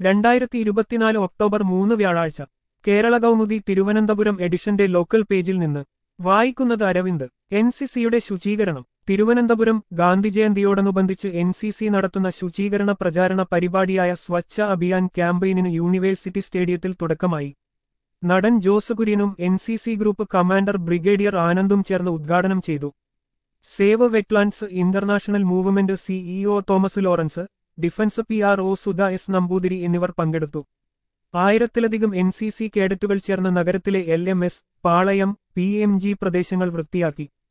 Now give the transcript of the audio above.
രണ്ടായിരത്തി ഇരുപത്തിനാല് ഒക്ടോബർ മൂന്ന് വ്യാഴാഴ്ച കേരള കൗമുദി തിരുവനന്തപുരം എഡിഷന്റെ ലോക്കൽ പേജിൽ നിന്ന് വായിക്കുന്നത് അരവിന്ദ് എൻ സി സിയുടെ ശുചീകരണം തിരുവനന്തപുരം ഗാന്ധി ജയന്തിയോടനുബന്ധിച്ച് എൻ സി സി നടത്തുന്ന ശുചീകരണ പ്രചാരണ പരിപാടിയായ സ്വച്ഛ അഭിയാൻ ക്യാമ്പയിനിന് യൂണിവേഴ്സിറ്റി സ്റ്റേഡിയത്തിൽ തുടക്കമായി നടൻ ജോസ് കുര്യനും N C C group commander brigadier ആനന്ദും ചേർന്ന് ഉദ്ഘാടനം ചെയ്തു save wetlands international movement CEO Thomas Lawrence defence P R O Sudha S Namboothiri എന്നിവർ പങ്കെടുത്തു ആയിരത്തിലധികം എൻ സി സി കേഡറ്റുകൾ ചേർന്ന് നഗരത്തിലെ L M S Palayam P M G പ്രദേശങ്ങൾ വൃത്തിയാക്കി